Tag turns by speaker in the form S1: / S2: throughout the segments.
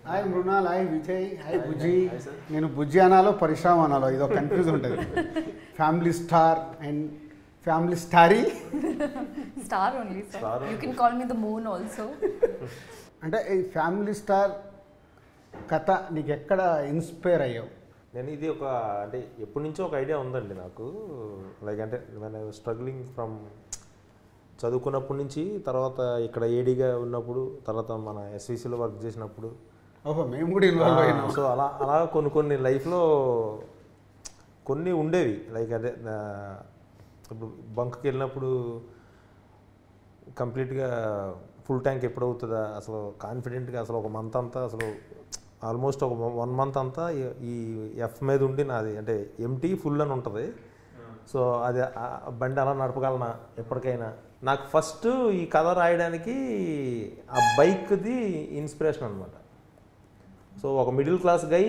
S1: Hi Mrunal hi Vijay hi Bujji నేను బుజ్జి అనాలో పరిశ్రమ అనాలో ఇదో కన్ఫ్యూజ్ ఉంటుంది family star and family story
S2: Star only, sir.
S3: Star
S2: You
S3: only.
S2: can call me the moon also.
S1: అంటే ఈ ఫ్యామిలీ స్టార్ కథ నీకు ఎక్కడ ఇన్స్పైర్ అయ్యావు
S3: నేను ఇది ఒక అంటే ఎప్పటి నుంచో ఒక ఐడియా ఉందండి నాకు లైక్ అంటే నేను స్ట్రగ్లింగ్ ఫ్రమ్ చదువుకున్నప్పటి నుంచి తర్వాత ఇక్కడ ఏడీగా ఉన్నప్పుడు తర్వాత మన ఎస్విసిలో వర్క్ చేసినప్పుడు
S1: ఓహో మేము కూడా ఇన్వాల్వ్ అయినాం
S3: సో అలా అలా కొన్ని కొన్ని లైఫ్లో కొన్ని ఉండేవి లైక్ అదే ఆ, ఇప్పుడు బంక్కి వెళ్ళినప్పుడు కంప్లీట్గా ఫుల్ ట్యాంక్ ఎప్పుడు అవుతుందా అసలు కాన్ఫిడెంట్గా అసలు ఒక మంత్ అంతా అసలు ఆల్మోస్ట్ ఒక వన్ మంత్ అంతా ఈ- ఈ ఎఫ్ మీద ఉండి నాది అంటే ఎంటీ ఫుల్ అని ఉంటుంది సో అది ఆ బండి అలా నడపగలనా ఎప్పటికైనా నాకు ఫస్ట్ ఈ కథ రాయడానికి ఆ బైక్ది ఇన్స్పిరేషన్ అనమాట సో ఒక మిడిల్ క్లాస్ గై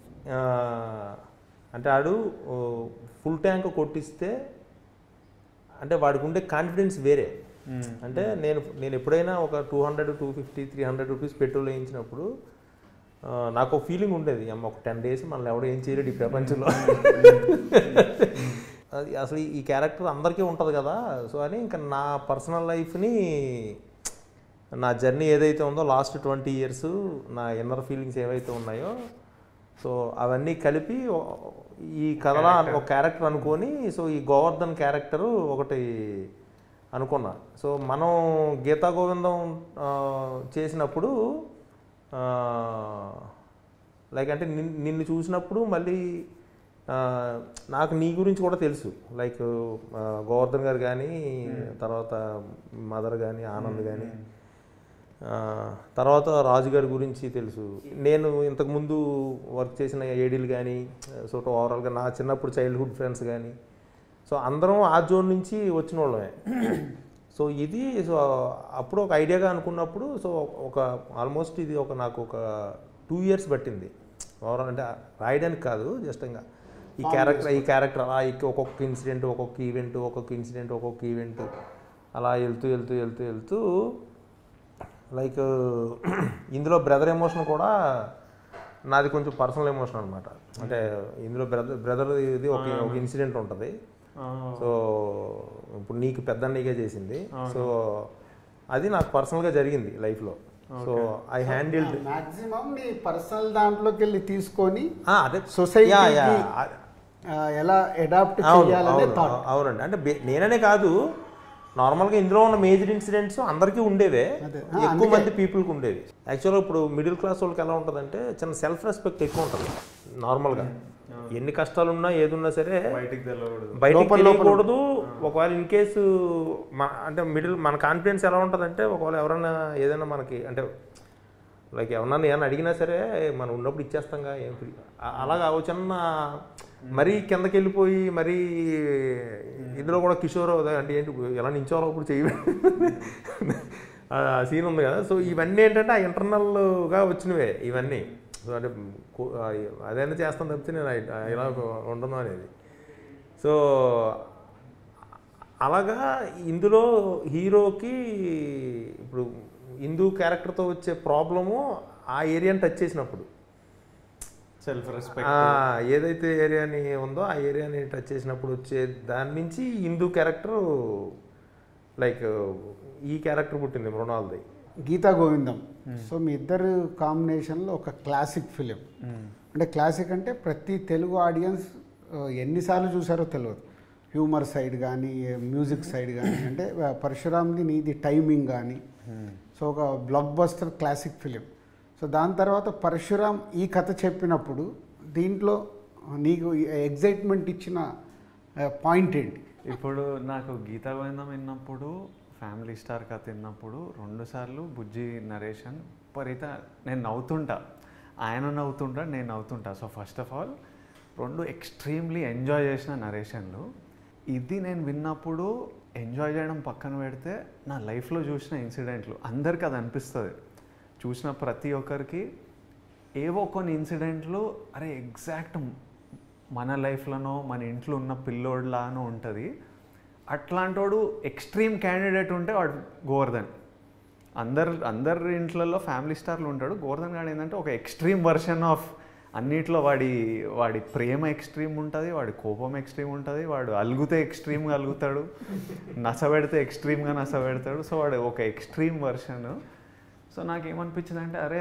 S3: అంటే ఆడు ఫుల్ ట్యాంక్ కొట్టిస్తే అంటే వాడికి ఉండే కాన్ఫిడెన్స్ వేరే అంటే నేను నేను ఎప్పుడైనా ఒక two hundred two fifty three hundred rupees petrol వేయించినప్పుడు ఆ, నాకు ఒక ఫీలింగ్ ఉండేది అమ్మ ఒక టెన్ డేస్ మనల్ని ఎవడో ఏం చేయలేడు ఈ ప్రపంచంలో అది అసలు ఈ క్యారెక్టర్ అందరికీ ఉంటుంది కదా సో అని ఇంకా నా పర్సనల్ లైఫ్ని నా జర్నీ ఏదైతే ఉందో లాస్ట్ ట్వంటీ ఇయర్స్ నా ఇన్నర్ ఫీలింగ్స్ ఏవైతే ఉన్నాయో సో అవన్నీ కలిపి ఓ- ఈ కథలా ఒక క్యారెక్టర్ అనుకొని సో ఈ గోవర్ధన్ క్యారెక్టరు ఒకటి అనుకున్నా సో మనం గీతా గోవిందం ఆ, చేసినప్పుడు లైక్ అంటే నిన్- నిన్ను చూసినప్పుడు మళ్ళీ ఆ, నాకు నీ గురించి కూడా తెలుసు లైక్ ఆ, గోవర్ధన్ గారు కానీ తర్వాత మదర్ కానీ ఆనంద్ కానీ ఆ, తర్వాత రాజు గారి గురించి తెలుసు నేను ఇంతకుముందు వర్క్ చేసిన ఏడీలు కానీ సో ఓవరాల్గా నా చిన్నప్పుడు చైల్డ్హుడ్ ఫ్రెండ్స్ కానీ సో అందరం ఆ జోన్ నుంచి వచ్చిన వాళ్ళమే సో ఇది సో అప్పుడు ఒక ఐడియాగా అనుకున్నప్పుడు సో ఒక ఆల్మోస్ట్ ఇది ఒక నాకు ఒక టూ ఇయర్స్ పట్టింది ఓవరాల్ అంటే రాయడానికి కాదు జస్ట్ ఇంకా ఈ క్యారెక్టర్ ఈ క్యారెక్టర్ అలా ఇక ఒక్కొక్క ఇన్సిడెంట్ ఒక్కొక్క ఈవెంట్ ఒక్కొక్క ఇన్సిడెంట్ ఒక్కొక్క ఈవెంట్ అలా వెళ్తూ వెళ్తూ వెళ్తూ వెళ్తూ లైక్ ఇందులో బ్రదర్ ఎమోషన్ కూడా నాది కొంచెం పర్సనల్ ఎమోషన్ అనమాట అంటే ఇందులో బ్రదర్ బ్రదర్ ఇది ఒక ఒక ఇన్సిడెంట్ ఉంటుంది సో ఇప్పుడు నీకు పెద్ద నీకే చేసింది సో అది నాకు పర్సనల్గా జరిగింది లైఫ్లో సో ఐ హ్యాండిల్డ్
S1: మాక్సిమం నీ పర్సనల్ దాంట్లోకి వెళ్ళి తీసుకొని
S3: అదే
S1: Society
S3: యా, యా.
S1: కి ఆ, ఎలా అడాప్ట్
S3: అవును,
S1: చేయాలనే
S3: అవును,
S1: థాట్
S3: అవునండి అంటే బే- నేననే కాదు నార్మల్గా ఇందులో ఉన్న మేజర్ ఇన్సిడెంట్స్ అందరికీ ఉండేవే
S1: అదే. ఆ,
S3: ఎక్కువ
S1: అందుకే.
S3: మంది పీపుల్కి ఉండేవి యాక్చువల్గా ఇప్పుడు మిడిల్ క్లాస్ వాళ్ళకి ఎలా ఉంటుందంటే చిన్న సెల్ఫ్ రెస్పెక్ట్ ఎక్కువ ఉంటుంది నార్మల్గా ఎన్ని కష్టాలు ఉన్నా ఏదున్నా సరే
S4: బయటికి తెలవకూడదు
S3: బయటికి
S1: లోపల లోపల.
S3: తెలియకూడదు ఒకవేళ ఇన్ కేసు అంటే మిడిల్ మన కాన్ఫిడెన్స్ ఎలా ఉంటుందంటే ఒకవేళ ఎవరైనా ఏదైనా మనకి అంటే లైక్ ఎవరన్నా ఏమన్నా అడిగినా సరే మనం ఉన్నప్పుడు ఇచ్చేస్తాంగా ఏం ఫ్రీ- అ- అలాగా ఓ చిన్న మరీ కిందకి వెళ్ళిపోయి మరీ ఇందులో కూడా కిషోర్ అంటే ఏంటి ఎలా నించోవాలో ఇప్పుడు చెయ్యి ఆ సీన్ ఉంది కదా సో ఇవన్నీ ఏంటంటే ఆ ఇంటర్నల్గా వచ్చినవే ఇవన్నీ సో అంటే కో- ఆ అదైనా చేస్తాను తప్పితే నేను ఆ- ఇలా ఉండను అనేది సో అలాగా ఇందులో హీరోకి ఇప్పుడు హిందూ క్యారెక్టర్తో వచ్చే ప్రాబ్లము ఆ ఏరియాని టచ్ చేసినప్పుడు
S4: సెల్ఫ్ రెస్పెక్ట్
S3: ఆ, ఏదైతే ఏరియాని ఉందో ఆ ఏరియాని టచ్ చేసినప్పుడు వచ్చే దాని నుంచి హిందూ క్యారెక్టర్ లైక్ ఈ క్యారెక్టర్ పుట్టింది మృణాల్ది
S1: గీతా గోవిందం సో మీ ఇద్దరు కాంబినేషన్లో ఒక క్లాసిక్ ఫిలిం అంటే క్లాసిక్ అంటే ప్రతి తెలుగు ఆడియన్స్ ఆ, ఎన్నిసార్లు చూసారో తెలియదు హ్యూమర్ సైడ్ కానీ మ్యూజిక్ సైడ్ కానీ అంటే ఆ, పరశురామ్ది నీది టైమింగ్ కానీ సో ఒక blockbuster classic film so దాని తర్వాత పరశురామ్ ఈ కథ చెప్పినప్పుడు దీంట్లో నీకు ఎగ్జైట్మెంట్ ఇచ్చిన పాయింట్ ఏంటి
S4: ఇప్పుడు నాకు గీతా గోవిందం విన్నప్పుడు ఫ్యామిలీ స్టార్ కథ విన్నప్పుడు రెండు సార్లు బుజ్జి నరేషన్ పరిత నేను నవ్వుతుంటా ఆయన నవ్వుతుంటా నేను నవ్వుతుంటా సో ఫస్ట్ ఆఫ్ ఆల్ రెండు ఎక్స్ట్రీమ్లీ ఎంజాయ్ చేసిన నరేషన్లు ఇది నేను విన్నప్పుడు ఎంజాయ్ చేయడం పక్కన పెడితే నా లైఫ్లో చూసిన ఇన్సిడెంట్లు అందరికీ అది అనిపిస్తుంది చూసిన ప్రతి ఒక్కరికి ఏవో కొన్ని ఇన్సిడెంట్లు అరే ఎగ్జాక్ట్ మన లైఫ్లోనో మన ఇంట్లో ఉన్న పిల్లోడ్లానో ఉంటుంది అట్లాంటోడు ఎక్స్ట్రీమ్ క్యాండిడేట్ ఉంటే వాడు గోవర్ధన్ అందరు అందరి ఇంట్లలో ఫ్యామిలీ స్టార్లు ఉంటాడు గోవర్ధన్ గాడు ఏంటంటే ఒక ఎక్స్ట్రీమ్ వర్షన్ ఆఫ్ అన్నిట్లో వాడి వాడి ప్రేమ ఎక్స్ట్రీమ్ ఉంటుంది వాడి కోపం ఎక్స్ట్రీమ్ ఉంటుంది వాడు అలుగుతే ఎక్స్ట్రీమ్గా అలుగుతాడు నసబెడితే ఎక్స్ట్రీమ్గా నసబెడతాడు సో వాడు ఒక ఎక్స్ట్రీమ్ వర్షన్ సో నాకేమనిపించింది అంటే అరే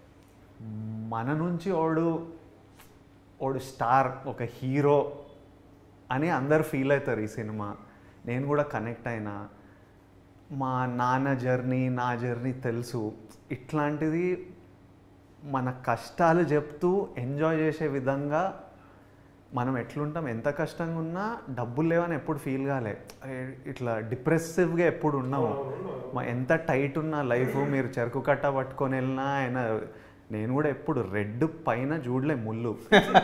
S4: మన నుంచి వాడు వాడు స్టార్ ఒక హీరో అని అందరు ఫీల్ అవుతారు ఈ సినిమా నేను కూడా కనెక్ట్ అయినా మా నాన్న జర్నీ నా జర్నీ తెలుసు ఇట్లాంటిది మన కష్టాలు చెప్తూ ఎంజాయ్ చేసే విధంగా మనం ఎట్లుంటాం ఎంత కష్టంగా ఉన్నా డబ్బులు లేవని ఎప్పుడు ఫీల్ కాలే అరే, ఇట్లా డిప్రెసివ్గా ఎప్పుడు ఉన్నాము మా ఎంత టైట్ ఉన్న లైఫ్ మీరు చెరుకు కట్ట పట్టుకొని వెళ్ళినా ఆయన నేను కూడా ఎప్పుడు రెడ్ పైన చూడలే ముళ్ళు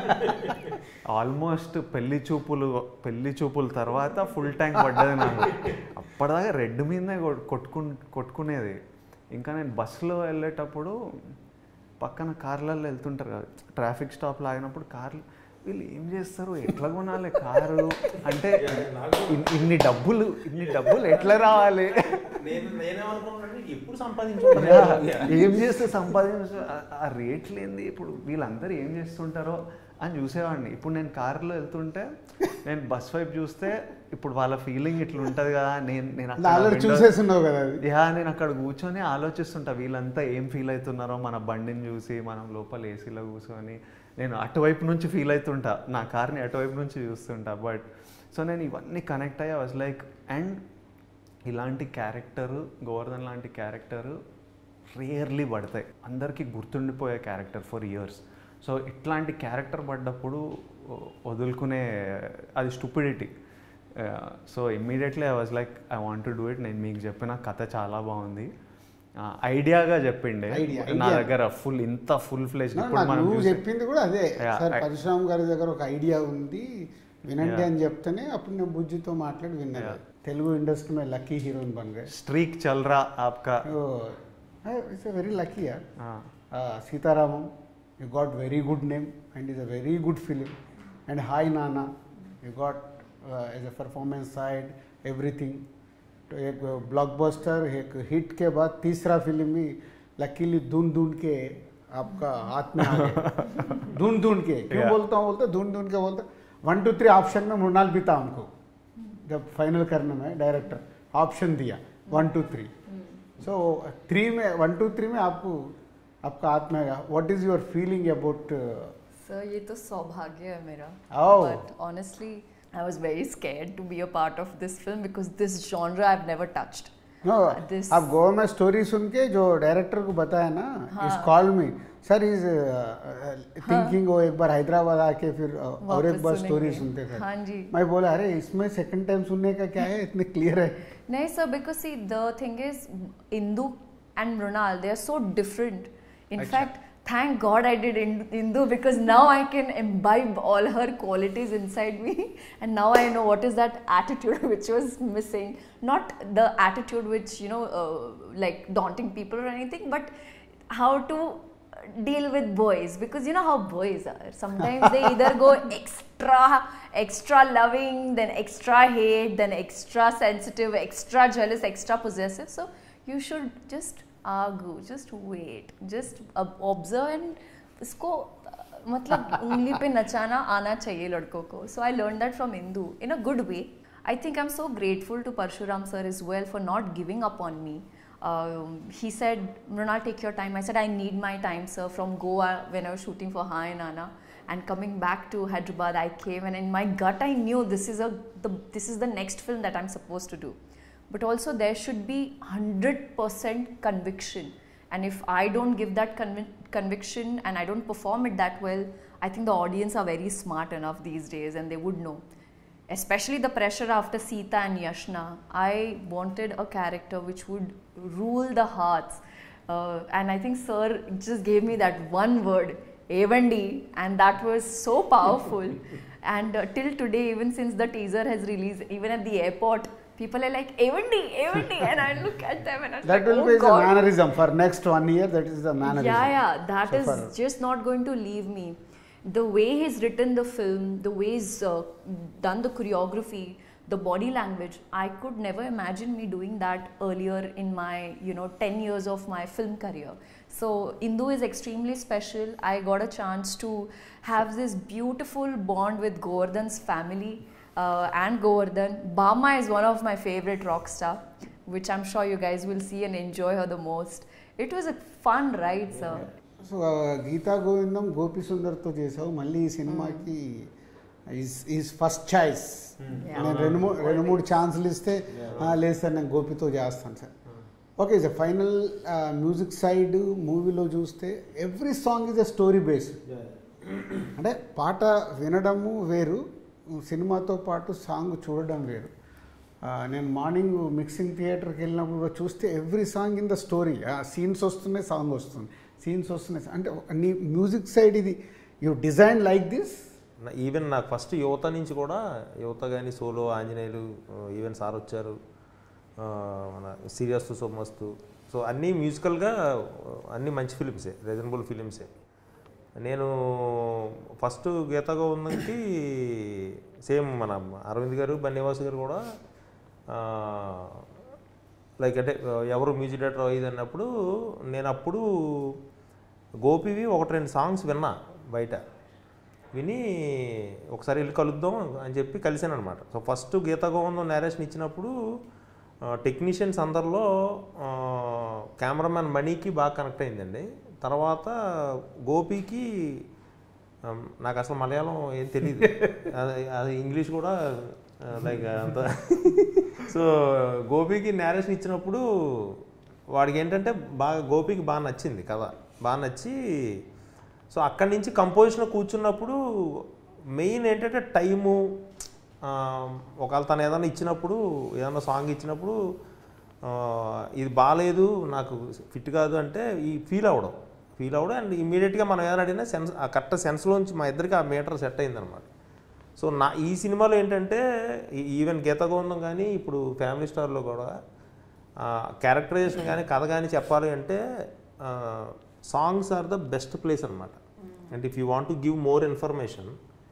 S4: ఆల్మోస్ట్ పెళ్లి చూపులు పెళ్లి చూపుల తర్వాత ఫుల్ ట్యాంక్ పడ్డది నాకు అప్పటిదాకా రెడ్ మీదనే కొట్- కొట్టుకు కొట్టుకునేది ఇంకా నేను బస్సులో వెళ్ళేటప్పుడు పక్కన కార్లలో వెళ్తుంటారు కదా ట్రాఫిక్ స్టాప్లో ఆగినప్పుడు కార్లు వీళ్ళు ఏం చేస్తారు ఎట్లా కొనాలి కారు అంటే ఇన్- ఇన్ని డబ్బులు ఇన్ని డబ్బులు ఎట్లా రావాలి
S3: నేను నేనేమనుకున్నానంటే ఎప్పుడు
S4: యా,
S3: సంపాదించుకుంటాను
S4: ఏం చేస్తే సంపాదించ ఆ- ఆ రేట్లు ఏంది ఇప్పుడు వీళ్ళందరూ ఏం చేస్తుంటారో అని చూసేవాడిని ఇప్పుడు నేను కారులో వెళ్తుంటే నేను బస్ వైపు చూస్తే ఇప్పుడు వాళ్ళ ఫీలింగ్ ఇట్లా ఉంటుంది కదా నేను నేను అక్కడ
S1: ఆల్రెడీ
S4: window-
S1: చూసేస్తున్నావు కదా అది
S4: యా నేను అక్కడ కూర్చొని ఆలోచిస్తుంటా వీళ్ళంతా ఏం ఫీల్ అవుతున్నారో మన బండిని చూసి మనం లోపల ఏసీలో కూర్చొని నేను అటువైపు నుంచి ఫీల్ అవుతుంటా నా కార్ని అటువైపు నుంచి చూస్తుంటా బట్ సో నేను ఇవన్నీ కనెక్ట్ అయ్యా వాజ్ లైక్ అండ్ ఇలాంటి క్యారెక్టర్ గోవర్ధన్ లాంటి క్యారెక్టర్ రేర్లీ పడతాయి అందరికీ గుర్తుండిపోయే క్యారెక్టర్ ఫర్ ఇయర్స్ సో ఇట్లాంటి క్యారెక్టర్ పడ్డప్పుడు వ- వదులుకునే అది stupidity so immediately I was like I want to do it నేను మీకు చెప్పిన కథ చాలా బాగుంది ఐడియాగా చెప్పిండే
S1: Idea,
S4: నా
S1: idea.
S4: దగ్గర ఫుల్ ఇంత ఫుల్ ఫ్లెజ్
S1: నా-
S4: ఇప్పుడు
S1: నాకు
S4: మనం
S1: నువ్వు
S4: చూసే-
S1: చెప్పింది కూడా అదే
S4: Yeah,
S1: సార్
S4: I-
S1: పరశురామ్ గారి దగ్గర ఒక ఐడియా ఉంది వినండి
S4: Yeah.
S1: అని చెప్తేనే అప్పుడు నేను బుజ్జితో మాట్లాడి విన్నాను
S4: Yeah.
S1: తెలుగు ఇండస్ట్రీ में లక్కీ హీరోయిన్ బన్ गए
S4: స్ట్రీక్ చల్ రా ఆప్కా
S1: ఇట్స్ వెరీ లక్కీ యార్
S4: ఆ,
S1: Sitaramam you got very good name and is a very good film and hi Nanna you got edge a performance side everything तो एक ब्लॉकबस्टर एक हिट के बाद तीसरा फिल्म ही लकीली ढूंढ ढूंढ के आपका हाथ में आ गया ढूंढ ढूंढ के क्यों
S4: Yeah.
S1: बोलता हूँ बोलते ढूंढ ढूंढ के बोलते वन टू थ्री ऑप्शन में मृणाल भी था हमको जब फाइनल करने में डायरेक्टर ऑप्शन दिया one two three so three में वन टू थ्री में आपको आपका हाथ में आएगा what is your feeling about
S2: sir ये तो सौभाग्य है मेरा
S1: Oh.
S2: But honestly I was very scared to be a part of this film because this genre I have never touched
S1: no
S2: This-
S1: आप गोवा में स्टोरी सुन के जो डायरेक्टर को बताया ना इस
S2: हाँ।
S1: कॉल में सर इज थिंकिंग वो एक बार हैदराबाद आके फिर uh, और एक
S2: वापस
S1: बार स्टोरी
S2: सुनेंगे।
S1: सुनते थे
S2: हाँ जी
S1: मैं बोला अरे इसमें सेकंड टाइम सुनने का क्या है इतने क्लियर है
S2: नहीं sir because see the thing is Indu and Mrunal they are so different. In
S1: Acha.
S2: fact, thank God I did Ind- Indu because now I can imbibe all her qualities inside me and now I know what is that attitude which was missing. Not the attitude which you know uh, like daunting people or anything, but how to deal with boys because you know how boys are sometimes they either go extra extra loving then extra hate then extra sensitive extra jealous extra possessive so you should just argue just wait just ob- observe and इसको uh, मतलब उंगली पे नचाना आना चाहिए लड़कों को so I learn that from Indu in a good way I think I'm so grateful to Parshuram sir as well for not giving up on me. Um, he said, Mrunal, take your time. I said, I need my time, sir. From Goa, when I was shooting for Hi Nana, and coming back to Hyderabad, I came, and in my gut, I knew this is a the, this is the next film that I'm supposed to do. But also, there should be hundred percent conviction. And if I don't give that convi- conviction and I don't perform it that well, I think the audience are very smart enough these days, and they would know especially the pressure after Sita and Yashna, I wanted a character which would rule the hearts. Uh, and I think Sir just gave me that one word, Avandi, and that was so powerful. and uh, till today, even since the teaser has released, even at the airport, people are like, Avandi, Avandi, and I look at them and I'm
S1: That
S2: like,
S1: will
S2: oh
S1: be the
S2: God.
S1: mannerism for next one year. That is the mannerism.
S2: Yeah, yeah, that
S1: So
S2: is
S1: far-
S2: just not going to leave me. The way he's written the film, the way he's uh, done the choreography, the body language i could never imagine me doing that earlier in my you know 10 years of my film career so indu is extremely special i got a chance to have this beautiful bond with govardhan's family uh, and govardhan bama is one of my favorite rock star which i'm sure you guys will see and enjoy her the most it was a fun ride sir
S1: so ఆ, గీతా గోవిందం గోపి సుందర్తో చేసావు మళ్ళీ ఈ సినిమాకి is first choice నేను రెండు మూడు రెండు మూడు ఛాన్సులు ఇస్తే "ఆ, లేదు సార్ నేను గోపితో చేస్తాను sir okay sir final music side మూవీలో చూస్తే every song is a story based అంటే పాట వినడము వేరు సినిమాతో పాటు సాంగ్ చూడడం వేరు ఆ, నేను మార్నింగ్ మిక్సింగ్ థియేటర్కి వెళ్ళినప్పుడు కూడా చూస్తే every song in the story scenes వస్తున్నాయి సాంగ్ వస్తుంది సీన్స్ వస్తున్నాయి అంటే నీ మ్యూజిక్ సైడ్ ఇది you design like this
S3: even నాకు ఫస్ట్ యువత నుంచి కూడా యువత కానీ సోలో ఆంజనేయులు ఈవెన్ సార్ వచ్చారు ఆ, మన సీరియస్ సోమస్తు సో అన్నీ మ్యూజికల్గా అన్నీ మంచి ఫిలిమ్సే రీజనబుల్ ఫిలిమ్సే నేను ఫస్ట్ గీత గోవిందంకి సేమ్ మన అరవింద్ గారు బన్నివాస్ గారు కూడా లైక్ అంటే ఎవరు మ్యూజిక్ డైరెక్టర్ ఇది అన్నప్పుడు నేను అప్పుడు గోపివి ఒకటి రెండు సాంగ్స్ విన్నా బయట విని ఒకసారి వెళ్ళి కలుద్దాం అని చెప్పి కలిశాను అనమాట so first Geetha Govindam narration ఇచ్చినప్పుడు టెక్నీషియన్స్ అందరిలో కెమెరామ్యాన్ మణికి బాగా కనెక్ట్ అయిందండి తర్వాత గోపికి ఆ, నాకు అసలు మలయాళం ఏం తెలియదు అది అది ఇంగ్లీష్ కూడా లైక్ అంత సో గోపికి నేరేషన్ ఇచ్చినప్పుడు వాడికి ఏంటంటే బాగా గోపికి బాగా నచ్చింది కథ బాగా నచ్చి సో అక్కడి నుంచి కంపోజిషన్ కూర్చున్నప్పుడు మెయిన్ ఏంటంటే టైము ఆ, ఒకవేళ తను ఏదైనా ఇచ్చినప్పుడు ఏదైనా సాంగ్ ఇచ్చినప్పుడు ఆ, ఇది బాగాలేదు నాకు ఫిట్ కాదు అంటే ఈ ఫీల్ అవ్వడం ఫీల్ అవ్వడం అండ్ ఇమీడియట్గా మనం ఏదైనా అడిగినా సెన్స్ ఆ కరెక్ట్ సెన్స్లోంచి మా ఇద్దరికి ఆ మీటర్ సెట్ అయిందనమాట సో నా ఈ సినిమాలో ఏంటంటే ఈ- ఈవెన్ గీత గోవిందం కానీ ఇప్పుడు ఫ్యామిలీ స్టార్లో కూడా క్యారెక్టరైజేషన్ కానీ కథ కానీ చెప్పాలి అంటే songs are the best place అనమాట అంటే if you want to give more information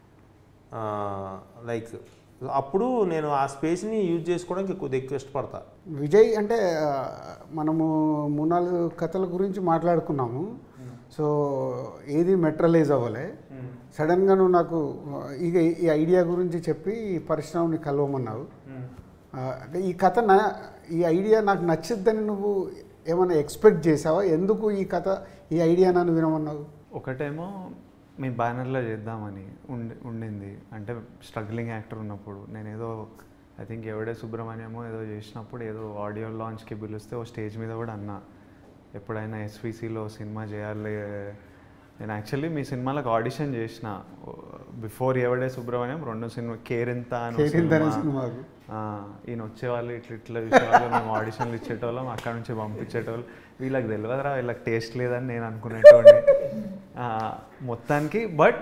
S3: like అప్పుడు నేను ఆ స్పేస్ని యూజ్ చేసుకోవడానికి కొద్దిగా ఎక్కువ ఇష్టపడతా
S1: విజయ్ అంటే ఆ, మనము మూడు నాలుగు కథల గురించి మాట్లాడుకున్నాము సో ఏది మెట్రలైజ్ అవ్వలే సడన్గా నువ్వు నాకు ఆ, ఇక ఈ ఐడియా గురించి చెప్పి ఈ పరిశ్రమని కలవమన్నావు ఆ, అంటే ఈ కథ నా ఈ ఐడియా నాకు నచ్చిద్దని నువ్వు ఏమైనా ఎక్స్పెక్ట్ చేసావా ఎందుకు ఈ కథ ఈ ఐడియా నన్ను వినమన్నావు
S4: ఒకటేమో మీ బ్యానర్లో చేద్దామని ఉండి ఉండింది అంటే స్ట్రగ్లింగ్ యాక్టర్ ఉన్నప్పుడు నేను ఏదో ఐ థింక్ ఎవడే సుబ్రహ్మణ్యమో ఏదో చేసినప్పుడు ఏదో ఆడియో లాంచ్కి పిలిస్తే ఓ స్టేజ్ మీద కూడా అన్నా ఎప్పుడైనా ఎస్విసిలో సినిమా చేయాలి నేను యాక్చువల్లీ మీ సినిమాలకు ఆడిషన్ చేసిన బిఫోర్ ఎవడే సుబ్రహ్మణ్యం రెండు సినిమా కేరింత అని ఒక
S1: కేరింత అనే
S4: సినిమా.
S1: సినిమాకు.
S4: ఆ, ఈయన వచ్చేవాళ్ళు ఇట్లా ఇట్లా చూసేవాళ్ళు మేము ఆడిషన్లు ఇచ్చేటోళ్ళం అక్కడ నుంచి పంపించేటోళ్ళు వీళ్ళకి తెలియదురా వీళ్ళకి టేస్ట్ లేదని నేను అనుకునేటోడిని ఆ, మొత్తానికి బట్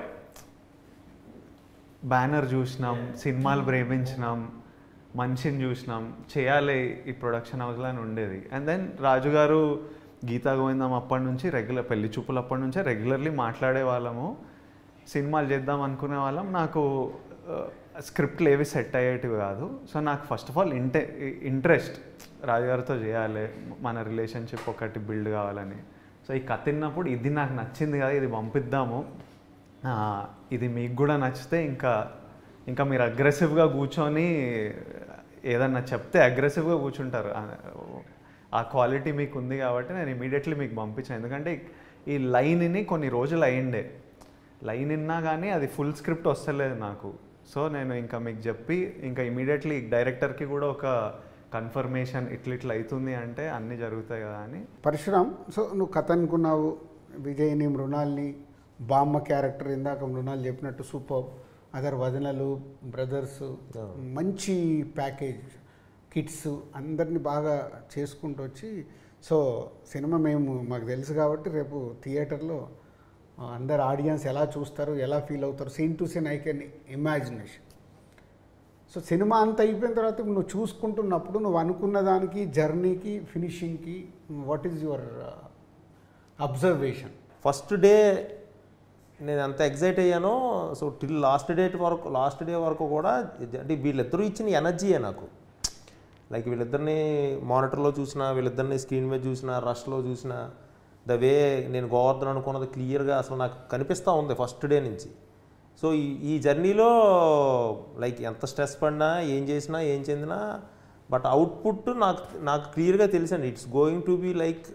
S4: బ్యానర్ చూసినాం సినిమాలు ప్రేమించినాం మనిషిని చూసినాం చేయాలి ఈ ప్రొడక్షన్ హౌస్లో అని ఉండేది అండ్ దెన్ రాజు గారు గీతా గోవిందం అప్పటి నుంచి రెగ్యులర్ పెళ్లి చూపులు అప్పటి నుంచే రెగ్యులర్లీ మాట్లాడే వాళ్ళము సినిమాలు చేద్దాం అనుకునే వాళ్ళం నాకు స్క్రిప్ట్లు ఏవి సెట్ అయ్యేటివి కాదు సో నాకు ఫస్ట్ ఆఫ్ ఆల్ ఇంటే ఇంట్రెస్ట్ రాజుగారితో చేయాలి మన రిలేషన్షిప్ ఒకటి బిల్డ్ కావాలని సో ఈ కథ విన్నప్పుడు ఇది నాకు నచ్చింది కదా ఇది పంపిద్దాము ఆ, ఇది మీకు కూడా నచ్చితే ఇంకా ఇంకా మీరు అగ్రెసివ్గా కూర్చొని ఏదన్నా చెప్తే అగ్రెసివ్గా కూర్చుంటారు ఆ- ఆ క్వాలిటీ మీకు ఉంది కాబట్టి నేను ఇమీడియట్లీ మీకు పంపించాను ఎందుకంటే ఈ లైన్ని కొన్ని రోజులు అయ్యిండే లైన్ విన్నా కానీ అది ఫుల్ స్క్రిప్ట్ వస్తలేదు నాకు సో నేను ఇంకా మీకు చెప్పి ఇంకా ఇమీడియట్లీ డైరెక్టర్కి కూడా ఒక కన్ఫర్మేషన్ ఇట్లా ఇట్లా అవుతుంది అంటే అన్నీ జరుగుతాయి కదా అని
S1: పరశురామ్ సో నువ్వు కథ అనుకున్నావు విజయ్ని మృణాల్ని బామ్మ క్యారెక్టర్ ఇందాక మృణాలు చెప్పినట్టు సూపర్ అదర్ వదనలు బ్రదర్స్ మంచి ప్యాకేజ్ కిడ్స్ అందరినీ బాగా చేసుకుంటూ వచ్చి సో సినిమా మేము మాకు తెలుసు కాబట్టి రేపు థియేటర్లో అందరు ఆడియన్స్ ఎలా చూస్తారు ఎలా ఫీల్ అవుతారు scene to scene I can imagination so సినిమా అంత అయిపోయిన తర్వాత నువ్వు చూసుకుంటున్నప్పుడు నువ్వు అనుకున్న దానికి జర్నీకి ఫినిషింగ్కి what is your observation
S3: first day నేను ఎంత ఎగ్జైట్ అయ్యానో సో టిల్ లాస్ట్ డేట్ వరకు లాస్ట్ డే వరకు కూడా ఇది- అంటే వీళ్ళిద్దరూ ఇచ్చిన ఎనర్జీయే నాకు లైక్ వీళ్ళిద్దరిని మానిటర్లో చూసిన వీళ్ళిద్దరిని స్క్రీన్ మీద చూసిన రష్లో చూసిన ద వే నేను గోవర్ధన్ అనుకున్నది క్లియర్గా అసలు నాకు కనిపిస్తూ ఉంది ఫస్ట్ డే నుంచి సో ఈ ఈ జర్నీలో లైక్ ఎంత స్ట్రెస్ పడినా ఏం చేసినా ఏం చెందినా బట్ అవుట్పుట్ నాకు నాకు క్లియర్గా తెలుసండి it's going to be like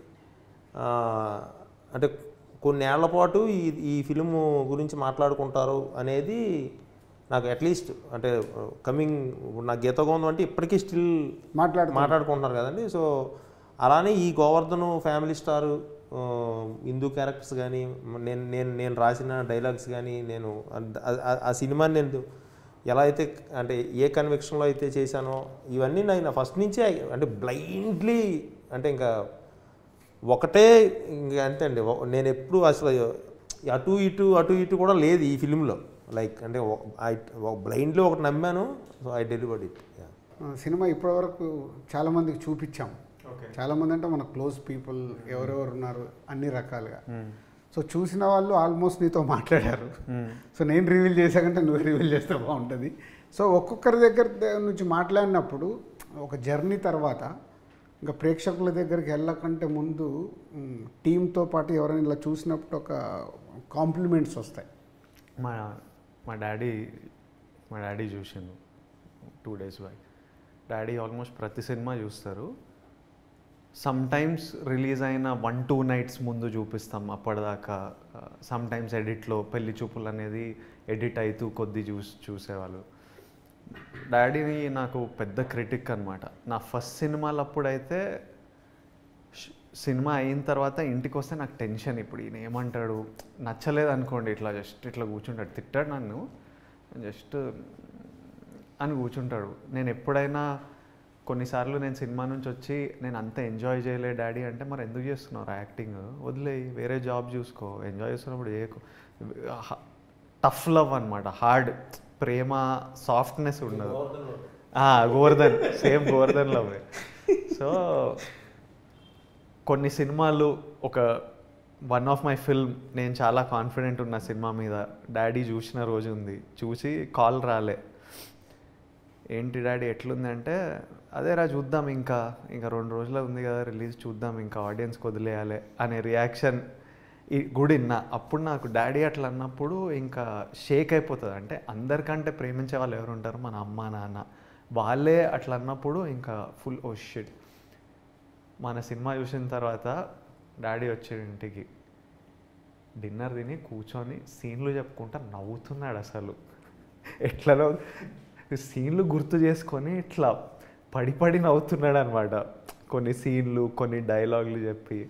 S3: అంటే కొన్నేళ్ల పాటు ఈ ఈ ఫిలిం గురించి మాట్లాడుకుంటారు అనేది నాకు అట్లీస్ట్ అంటే కమింగ్ నా గీత గోందం అంటే ఇప్పటికీ స్టిల్
S1: మాట్లాడు
S3: మాట్లాడుకుంటున్నారు కదండి సో అలానే ఈ Govardhan family star Indu characters కానీ నేను నేను నేను రాసిన డైలాగ్స్ కానీ నేను అద్- ఆ- ఆ- ఆ సినిమాని నేను ఎలా అయితే అంటే ఏ కన్విక్షన్లో అయితే చేశానో ఇవన్నీ నేను ఫస్ట్ నుంచే అంటే బ్లైండ్లీ అంటే ఇంకా ఒకటే ఇంకా అంతే అండి ఒ- నేను ఎప్పుడు అసలు అటు ఇటు అటు ఇటు కూడా లేదు ఈ ఫిలింలో లైక్ అంటే బ్లైండ్లో ఒకటి నమ్మాను సో ఐ డెలివర్డ్ ఇట్
S1: ఆ, సినిమా ఇప్పటివరకు చాలా మందికి చూపించాం చాలా మంది అంటే మన క్లోజ్ పీపుల్ ఎవరెవరు ఉన్నారు అన్ని రకాలుగా సో చూసిన వాళ్ళు ఆల్మోస్ట్ నీతో మాట్లాడారు సో నేను రివీల్ చేశాకంటే నువ్వు రివీల్ చేస్తే బాగుంటుంది సో ఒక్కొక్కరి దగ్గర ద- నుంచి మాట్లాడినప్పుడు ఒక జర్నీ తర్వాత ఇంకా ప్రేక్షకుల దగ్గరికి వెళ్ళకంటే ముందు మ్, టీంతో పాటు ఎవరైనా ఇలా చూసినప్పుడు ఒక కాంప్లిమెంట్స్ వస్తాయి
S4: మా మా డాడీ మా డాడీ చూసిండు two days back daddy almost ప్రతి సినిమా చూస్తారు సమ్ టైమ్స్ రిలీజ్ అయిన వన్ టూ నైట్స్ ముందు చూపిస్తాం అప్పటిదాకా సమ్ టైమ్స్ ఎడిట్లో పెళ్లి చూపులు అనేది ఎడిట్ అవుతూ కొద్ది చూసి చూసేవాళ్ళు డాడీని నాకు పెద్ద క్రిటిక్ అనమాట నా ఫస్ట్ సినిమాలు అప్పుడైతే ష్- సినిమా అయిన తర్వాత ఇంటికి వస్తే నాకు టెన్షన్ ఇప్పుడు ఈయన ఏమంటాడు నచ్చలేదు అనుకోండి ఇట్లా జస్ట్ ఇట్లా కూర్చుంటాడు తిట్టాడు నన్ను జస్ట్ అని కూర్చుంటాడు నేను ఎప్పుడైనా కొన్నిసార్లు నేను సినిమా నుంచి వచ్చి నేను అంత ఎంజాయ్ చేయలే డాడీ అంటే మరి ఎందుకు చేస్తున్నావు యాక్టింగ్ వదిలేయి వేరే జాబ్ చూసుకో ఎంజాయ్ చేస్తున్నప్పుడు చేయకు టఫ్ లవ్ అనమాట హార్డ్ ప్రేమ సాఫ్ట్నెస్ ఉండదు ఆ, Govardhan same Govardhan love so కొన్ని సినిమాలు ఒక వన్ ఆఫ్ మై ఫిల్మ్ నేను చాలా కాన్ఫిడెంట్ ఉన్న సినిమా మీద డాడీ చూసిన రోజు ఉంది చూసి కాల్ రాలే ఏంటి డాడీ ఎట్లుంది అంటే అదేరా చూద్దాం ఇంకా ఇంకా రెండు రోజులు ఉంది కదా రిలీజ్ చూద్దాం ఇంకా ఆడియన్స్కి వదిలేయాలి అనే రియాక్షన్ ఈ గుడి విన్నా అప్పుడు నాకు డాడీ అట్లా అన్నప్పుడు ఇంకా షేక్ అయిపోతుంది అంటే అందరికంటే ప్రేమించే వాళ్ళు ఎవరు ఉంటారు మన అమ్మ నాన్న వాళ్ళే అట్లా అన్నప్పుడు ఇంకా ఫుల్ ఓ షిట్ మన సినిమా చూసిన తర్వాత డాడీ వచ్చాడు ఇంటికి డిన్నర్ తిని కూర్చొని సీన్లు చెప్పుకుంటా నవ్వుతున్నాడు అసలు ఎట్లలో సీన్లు గుర్తు చేసుకొని ఇట్లా పడి పడి నవ్వుతున్నాడు అనమాట కొన్ని సీన్లు కొన్ని డైలాగులు చెప్పి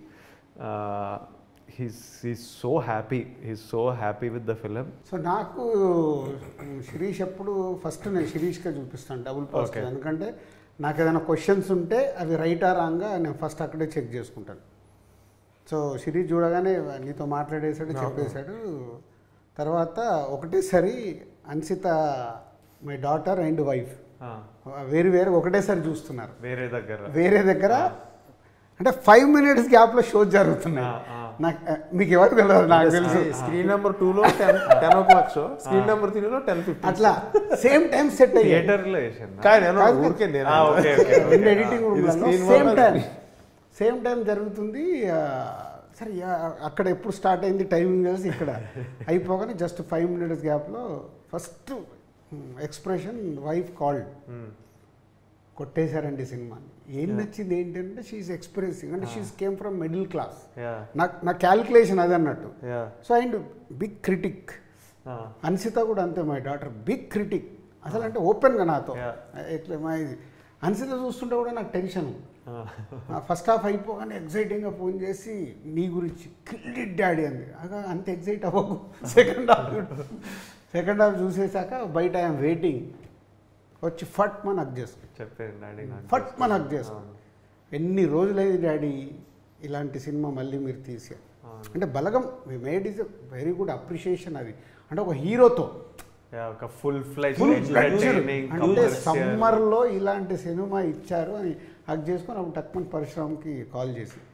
S4: he's he's so happy he's so happy with the film
S1: so నాకు ఉమ్, శిరీష్ ఎప్పుడు ఫస్ట్ నేను శిరీష్కే చూపిస్తాను డబుల్ పాజిటివ్
S4: Okay.
S1: ఎందుకంటే నాకు ఏదైనా క్వశ్చన్స్ ఉంటే అవి రైటా రాంగా నేను ఫస్ట్ అక్కడే చెక్ చేసుకుంటాను సో శిరీష్ చూడగానే నీతో మాట్లాడేశాడు చెప్పేశాడు తర్వాత ఒకటేసారి Ansitha my daughter and wife వేరు వేరు ఒకటేసారి చూస్తున్నారు
S4: వేరే దగ్గర
S1: వేరే దగ్గర అంటే ఫైవ్ మినిట్స్ గ్యాప్లో షోస్ జరుగుతున్నాయి
S4: ఆ, ఆ.
S1: నాకు మీకు ఎవరు తెలియదు నాకు తెలుసు
S3: స్క్రీన్ నెంబర్ టూలో ten ten o'clock show screen number త్రీలో టెన్ ఫిఫ్టీ
S1: అట్లా సేమ్ టైం సెట్ అయ్యాయి
S4: థియేటర్లో వేసాను
S3: కానీ నేను
S1: కాదు,
S3: ఊరికే నేను
S4: ఆ, ఓకే ఓకే
S1: రెండు ఎడిటింగ్
S3: ఇది
S1: రూమ్లలో
S3: screen
S1: సేమ్
S3: వల్ల-
S1: టైం సేమ్ టైం జరుగుతుంది ఆ, సరే యా, అక్కడ ఎప్పుడు స్టార్ట్ అయింది టైమింగ్ కలిసి ఇక్కడ అయిపోగానే జస్ట్ ఫైవ్ మినిట్స్ గ్యాప్లో ఫస్ట్ ఎక్స్ప్రెషన్ వైఫ్ కాల్డ్ కొట్టేశారండి సినిమాని ఏం నచ్చింది ఏంటంటే షీఈ్ ఎక్స్పీరియన్సింగ్ అంటే she came from middle class
S4: yeah
S1: నాకు నా క్యాలిక్యులేషన్ అది అన్నట్టు
S4: yeah
S1: so and big critic Ansitha కూడా అంతే మై డాటర్ బిగ్ క్రిటిక్ అసలు అంటే ఓపెన్గా నాతో
S4: Yeah.
S1: ఎట్లా మా ఇది అన్సిత చూస్తుంటే కూడా నాకు టెన్షన్ ఫస్ట్ హాఫ్ అయిపోగానే ఎగ్జైటింగ్గా ఫోన్ చేసి నీ గురించి కిల్డ్ డాడీ అంది అగా అంత ఎగ్జైట్ అవ్వకు సెకండ్ హాఫ్ సెకండ్ హాఫ్ చూసేసాక బయట ఐఎమ్ వెయిటింగ్ వచ్చి ఫట్ మన హక్ చేసుకో
S4: చెప్పారు డాడీ నాకు
S1: ఫట్ మన హక్ చేసుకో ఎన్ని రోజులైంది డాడీ ఇలాంటి సినిమా మళ్ళీ మీరు తీసారు
S4: అవును.
S1: అంటే Balagam we made is very good appreciation అది అంటే ఒక హీరోతో
S4: యా ఒక ఫుల్ ఫ్లెజ్
S1: Full
S4: ఎంటర్టైనింగ్
S1: అంటే సమ్మర్లో ఇలాంటి సినిమా ఇచ్చారు అని హక్ చేసుకొని అప్పుడు టక్మన్ పరశురామ్కి కాల్ చేసి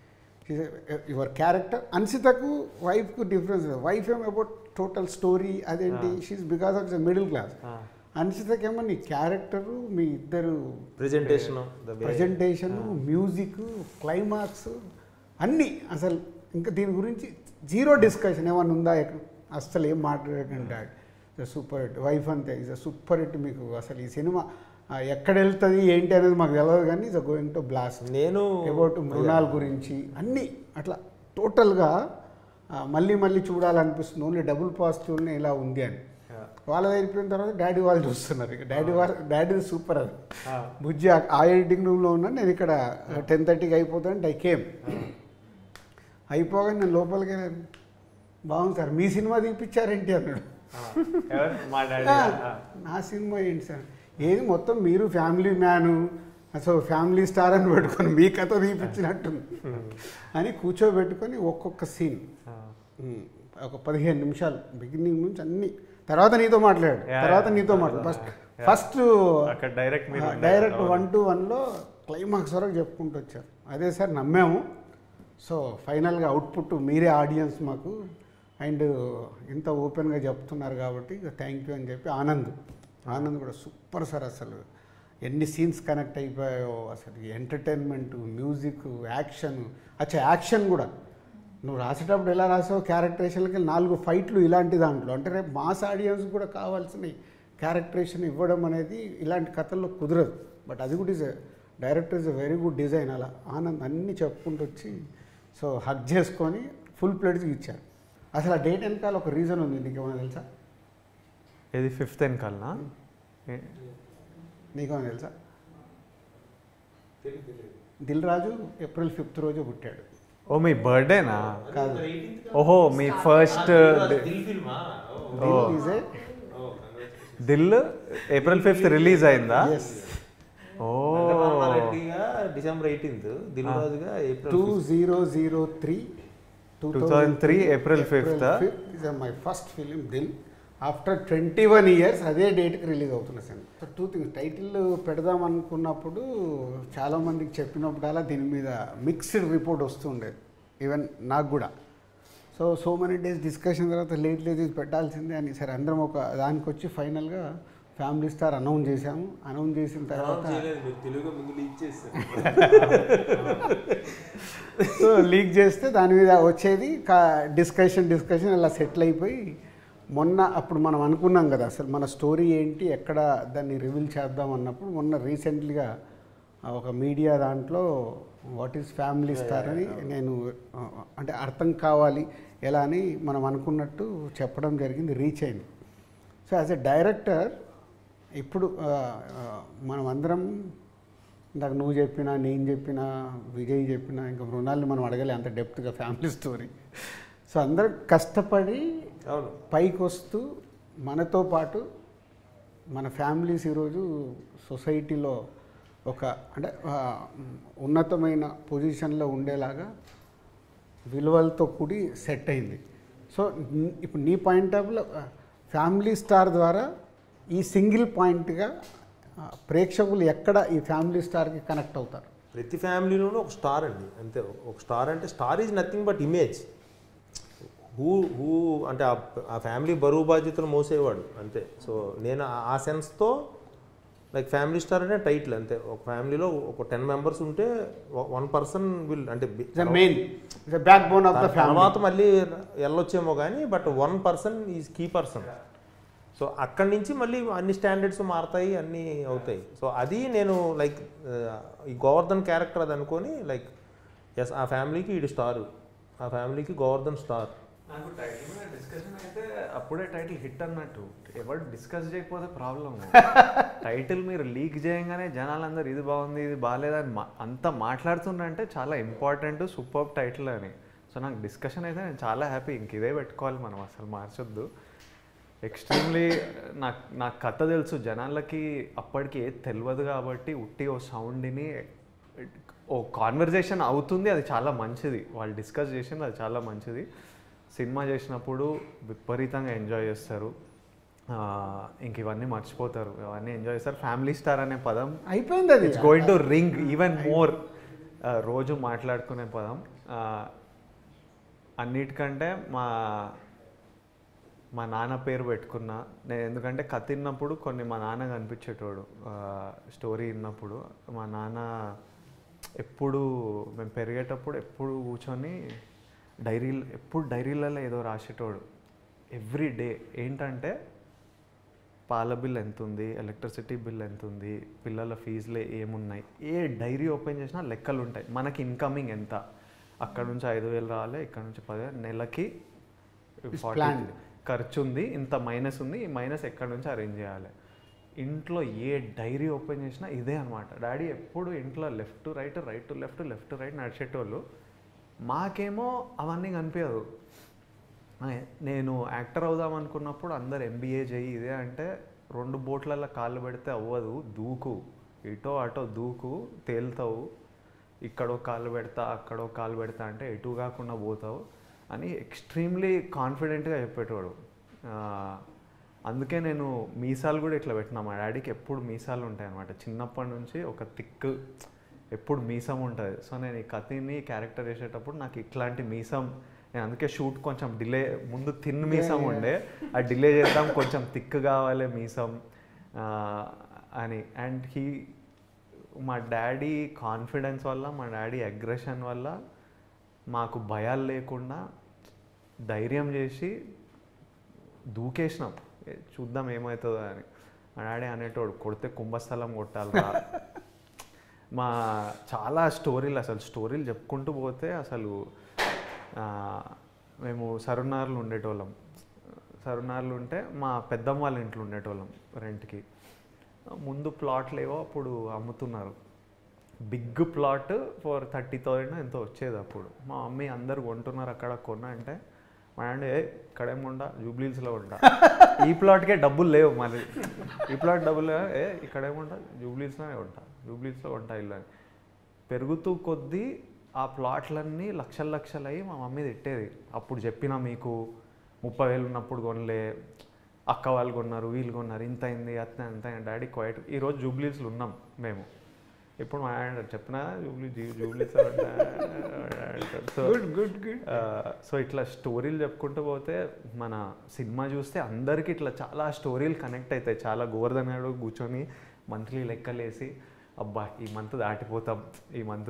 S1: యువర్ క్యారెక్టర్ అన్సితకు వైఫ్కు డిఫరెన్స్ వైఫ్ ఏమో అబౌట్ టోటల్ స్టోరీ అదేంటి she because of the middle class అన్సితకేమో నీ క్యారెక్టరు మీ ఇద్దరు
S3: ప్రెజెంటేషన్
S1: ప్రజెంటేషన్ మ్యూజిక్ క్లైమాక్స్ అన్నీ అసలు ఇంకా దీని గురించి జీరో డిస్కషన్ ఏమన్నా ఉందా ఎక్కడ అస్సలు ఏం మాట్లాడకండి సూపర్ హిట్ వైఫ్ అంతే ఇస్ సూపర్ హిట్ మీకు అసలు ఈ సినిమా ఆ, ఎక్కడ వెళ్తుంది ఏంటి అనేది మాకు తెలియదు కానీ ఇస్ గోయింగ్ టు బ్లాస్ట్
S3: నేను
S1: అబౌట్ మృణాల్ గురించి అన్నీ అట్లా టోటల్గా ఆ, మళ్ళీ మళ్ళీ చూడాలనిపిస్తుంది ఓన్లీ డబుల్ పాజిటివ్నే ఇలా ఉంది అని వాళ్ళది అయిపోయిన తర్వాత డాడీ వాళ్ళు చూస్తున్నారు ఇక డాడీ వాళ్ళు డాడీ సూపర్ అది బుజ్జి ఆ- ఆ ఎడిటింగ్ రూమ్లో ఉన్నా నేను ఇక్కడ టెన్ థర్టీకి అయిపోతాను ఐ కేమ్ అయిపోగానే నేను లోపలికి వెళ్ళాను బాగుంది సార్ మీ సినిమా తీపిచ్చారేంటి అన్నాడు
S4: మా డాడీ
S1: "ఆ, నా సినిమా ఏంటి సార్ ఏది మొత్తం మీరు ఫ్యామిలీ మ్యాను అసలు ఫ్యామిలీ స్టార్ అని పెట్టుకొని మీ కథ తీపిచ్చినట్టుంది అని కూర్చోబెట్టుకొని ఒక్కొక్క సీన్ ఒక పదిహేను నిమిషాలు బిగినింగ్ నుంచి అన్ని తర్వాత నీతో మాట్లాడాడు
S4: Yeah,
S1: తర్వాత
S4: yeah.
S1: నీతో మాట్లాడు ఫస్ట్
S4: Yeah.
S1: ఫస్ట్
S4: అక్కడ డైరెక్ట్ మీరు ఉండే
S1: డైరెక్ట్
S4: అవును.
S1: వన్ టు వన్లో క్లైమాక్స్ వరకు చెప్పుకుంటూ వచ్చారు అదే సార్ నమ్మాము సో ఫైనల్గా అవుట్పుట్ మీరే ఆడియన్స్ మాకు అండ్ ఇంత ఓపెన్గా చెప్తున్నారు కాబట్టి థ్యాంక్ యూ అని చెప్పి ఆనంద్ ఆనంద్ కూడా సూపర్ సార్ అసలు ఎన్ని సీన్స్ కనెక్ట్ అయిపోయాయో అసలు ఎంటర్టైన్మెంట్ మ్యూజిక్ యాక్షన్ అచ్చా యాక్షన్ కూడా నువ్వు రాసేటప్పుడు ఎలా రాసావు క్యారెక్టరేషన్లకి నాలుగు ఫైట్లు ఇలాంటి దాంట్లో అంటే రేపు మాస్ ఆడియన్స్ కూడా కావాల్సిన క్యారెక్టరేషన్ ఇవ్వడం అనేది ఇలాంటి కథల్లో కుదరదు బట్ అది కూడా is director is a very good design అలా ఆనంద్ అన్నీ చెప్పుకుంటూ వచ్చి సో హక్ చేసుకొని ఫుల్ ప్లేట్స్ ఇచ్చారు అసలు ఆ డేట్ వెనకాల ఒక రీజన్ ఉంది నీకు ఏమైనా తెలుసా
S4: ఇది ఫిఫ్త్ వెనకాలనా
S1: నీకేమైనా తెలుసా దిల్ రాజు ఏప్రిల్ ఫిఫ్త్ రోజు పుట్టాడు
S4: ఓ మీ బర్త్డేనా
S1: కాదు
S4: ఓహో మీ first
S1: Dil is a
S4: Dil April fifth release అయిందా
S1: yes
S4: oh
S3: December eighteenth Dil రాజుగా
S1: two
S3: April
S1: zero zero three
S4: 2003 April 5th.
S1: Is my first film Dil after twenty one years అదే డేట్కి రిలీజ్ అవుతున్న సినిమా సో టూ థింగ్స్ టైటిల్ పెడదాం అనుకున్నప్పుడు చాలామందికి చెప్పినప్పుడల్లా దీని మీద మిక్స్డ్ రిపోర్ట్ వస్తుండేది ఈవెన్ నాకు కూడా so so many days discussion తర్వాత లేట్ లేట్ ఇది పెట్టాల్సిందే అని సరే అందరం ఒక దానికి వచ్చి ఫైనల్గా ఫ్యామిలీ స్టార్ అనౌన్స్ చేశాము అనౌన్స్ చేసిన తర్వాత
S3: తెలుగు ముందు లీక్ చేస్తారు
S1: సో లీక్ చేస్తే దాని మీద వచ్చేది డిస్కషన్ డిస్కషన్ అలా సెటిల్ అయిపోయి మొన్న అప్పుడు మనం అనుకున్నాం కదా అసలు మన స్టోరీ ఏంటి ఎక్కడ దాన్ని రివీల్ చేద్దాం అన్నప్పుడు మొన్న రీసెంట్లీగా ఒక మీడియా దాంట్లో వాట్ ఈస్ ఫ్యామిలీ స్టార్ అని నేను ఆ, అంటే అర్థం కావాలి ఎలా అని మనం అనుకున్నట్టు చెప్పడం జరిగింది రీచ్ అయింది సో యాజ్ ఎ డైరెక్టర్ ఇప్పుడు ఆ, ఆ, మనం అందరం ఇందాక నువ్వు చెప్పినా నేను చెప్పినా విజయ్ చెప్పినా ఇంకా మృణాల్ని మనం అడగలే అంత డెప్త్గా ఫ్యామిలీ స్టోరీ సో అందరం కష్టపడి
S3: అవును
S1: పైకి వస్తూ మనతో పాటు మన ఫ్యామిలీస్ ఈరోజు సొసైటీలో ఒక అంటే ఆ, ఉన్నతమైన పొజిషన్లో ఉండేలాగా విలువలతో కూడి సెట్ అయింది సో న్- ఇప్పుడు నీ పాయింట్ ఆఫ్లో ఫ్యామిలీ స్టార్ ద్వారా ఈ సింగిల్ పాయింట్గా ఆ, ప్రేక్షకులు ఎక్కడ ఈ ఫ్యామిలీ స్టార్కి కనెక్ట్ అవుతారు
S3: ప్రతి ఫ్యామిలీలోనూ ఒక స్టార్ అండి అంతే ఒక స్టార్ అంటే star is nothing but image who who అంటే ఆ ఆ ఫ్యామిలీ బరువు బాధ్యతలు మోసేవాడు అంతే సో నేను ఆ- ఆ సెన్స్తో లైక్ ఫ్యామిలీ స్టార్ అంటే టైటిల్ అంతే ఒక ఫ్యామిలీలో ఒక టెన్ మెంబర్స్ ఉంటే వన్ పర్సన్ విల్ అంటే be-
S1: the main the backbone of the
S3: దాని
S1: ఫ్యామిలీ
S3: తర్వాత మళ్ళీ వెళ్ళొచ్చేమో కానీ but one person is key person so అక్కడి నుంచి మళ్ళీ అన్ని స్టాండర్డ్స్ మారుతాయి అన్నీ అవుతాయి సో అది నేను లైక్ ఈ గోవర్ధన్ క్యారెక్టర్ అది అనుకొని లైక్ ఎస్ ఆ ఫ్యామిలీకి ఈడు స్టార్ ఆ ఫ్యామిలీకి గోవర్ధన్ స్టార్
S4: నాకు టైటిల్ మీద డిస్కషన్ అయితే అప్పుడే టైటిల్ హిట్ అన్నట్టు ఎవరు డిస్కస్ చేయకపోతే ప్రాబ్లం టైటిల్ మీరు లీక్ చేయగానే జనాలందరూ ఇది బాగుంది ఇది బాగాలేదని మా అంత మాట్లాడుతుండ్రంటే చాలా ఇంపార్టెంట్ సూపర్ టైటిల్ అని సో నాకు డిస్కషన్ అయితే నేను చాలా హ్యాపీ ఇంక ఇదే పెట్టుకోవాలి మనం అసలు మార్చొద్దు ఎక్స్ట్రీమ్లీ నాకు నాకు కథ తెలుసు జనాలకి అప్పటికి ఏది తెలియదు కాబట్టి ఉట్టి ఓ సౌండ్ని ఓ కాన్వర్జేషన్ అవుతుంది అది చాలా మంచిది వాళ్ళు డిస్కస్ చేసింది అది చాలా మంచిది సినిమా చేసినప్పుడు విపరీతంగా ఎంజాయ్ చేస్తారు ఆ, ఇంక ఇవన్నీ మర్చిపోతారు ఇవన్నీ ఎంజాయ్ చేస్తారు ఫ్యామిలీ స్టార్ అనే పదం
S1: అయిపోయింది అది
S4: it's going to ring even more రోజు మాట్లాడుకునే పదం ఆ, అన్నిటికంటే మా మా నాన్న పేరు పెట్టుకున్నా నేను ఎందుకంటే కథ విన్నప్పుడు కొన్ని మా నాన్న కనిపించేటోడు స్టోరీ విన్నప్పుడు మా నాన్న ఎప్పుడు మేము పెరిగేటప్పుడు ఎప్పుడు కూర్చొని డైరీలు ఎప్పుడు డైరీలలో ఏదో రాసేటోడు ఎవ్రీ డే ఏంటంటే పాల బిల్ ఎంత ఉంది ఎలక్ట్రిసిటీ బిల్ ఎంత ఉంది పిల్లల ఫీజులు ఏమున్నాయి ఏ డైరీ ఓపెన్ చేసినా లెక్కలు ఉంటాయి మనకి ఇన్కమింగ్ ఎంత అక్కడ నుంచి ఐదు వేలు రావాలి ఇక్కడ నుంచి పదివేలు నెలకి
S1: It's
S4: 40
S1: planned.
S4: ఖర్చు ఉంది ఇంత మైనస్ ఉంది ఈ మైనస్ ఎక్కడి నుంచి అరేంజ్ చేయాలి ఇంట్లో ఏ డైరీ ఓపెన్ చేసినా ఇదే అనమాట డాడీ ఎప్పుడు ఇంట్లో left right right to left left to right నడిచేటోళ్ళు మాకేమో అవన్నీ కనిపించదు ఆ, నేను యాక్టర్ అవుదాం అనుకున్నప్పుడు అందరు ఎంబీఏ చేయి ఇదే అంటే రెండు బోట్లలో కాళ్ళు పెడితే అవ్వదు దూకు ఇటో అటో దూకు తేలుతావు ఇక్కడో కాళ్ళు పెడతా అక్కడో కాళ్ళు పెడతా అంటే ఎటు కాకుండా పోతావు అని ఎక్స్ట్రీమ్లీ కాన్ఫిడెంట్గా చెప్పేటోడు ఆ, అందుకే నేను మీసాలు కూడా ఇట్లా పెట్టినా మా డాడీకి ఎప్పుడు మీసాలు ఉంటాయి అనమాట చిన్నప్పటి నుంచి ఒక థిక్ ఎప్పుడు మీసం ఉంటుంది సో నేను ఈ కథని క్యారెక్టర్ వేసేటప్పుడు నాకు ఇట్లాంటి మీసం నేను అందుకే షూట్ కొంచెం డిలే ముందు థిన్ మీసం ఉండే ఆ డిలే చేద్దాం కొంచెం థిక్ కావాలి మీసం ఆ, అని అండ్ హీ మా డాడీ కాన్ఫిడెన్స్ వల్ల మా డాడీ అగ్రెషన్ వల్ల మాకు భయాలు లేకుండా ధైర్యం చేసి దూకేసినాం ఏ, చూద్దాం ఏమవుతుందో అని మా డాడీ అనేటోడు కొడితే కుంభస్థలం కొట్టాలిరా మా చాలా స్టోరీలు అసలు స్టోరీలు చెప్పుకుంటూ పోతే అసలు ఆ, మేము సరునార్లు ఉండేటోళ్ళం సరునార్లు ఉంటే మా పెద్దమ్మ వాళ్ళ ఇంట్లో ఉండేటోళ్ళం రెంట్కి ముందు ప్లాట్లు ఏవో అప్పుడు అమ్ముతున్నారు big plot for thirty thousand ఎంతో వచ్చేది అప్పుడు మా మమ్మీ అందరు కొంటున్నారు అక్కడ కొన్నా అంటే మా డాడీ "ఏ, ఇక్కడేం ఉండా జూబ్లీస్లో ఉంటా ఈ ప్లాట్కే డబ్బులు లేవు మళ్ళీ ఈ ప్లాట్ డబ్బులు లేవు ఏ ఇక్కడేముంటా జూబ్లీస్లోనే ఉంటా జూబ్లీస్లో ఉంటా ఇల్లు అని పెరుగుతూ కొద్దీ ఆ ప్లాట్లన్నీ లక్షల లక్షలు అయ్యి మా మమ్మీ తిట్టేది అప్పుడు చెప్పినా మీకు ముప్పై వేలు ఉన్నప్పుడు కొనలే అక్క వాళ్ళు కొన్నారు వీళ్ళు కొన్నారు ఇంత అయింది అత్త అంత డాడీ క్వైట్ ఈరోజు జూబ్లీస్లో ఉన్నాం మేము ఇప్పుడు మా ఆయన చెప్పినా jubilee jubilees so
S1: good good good
S4: so ఇట్లా స్టోరీలు చెప్పుకుంటూ పోతే మన సినిమా చూస్తే అందరికి ఇట్లా చాలా స్టోరీలు కనెక్ట్ అవుతాయి చాలా గోవర్ధన్ గారు కూర్చొని మంత్లీ లెక్కలేసి అబ్బా ఈ మంత్ దాటిపోతాం ఈ మంత్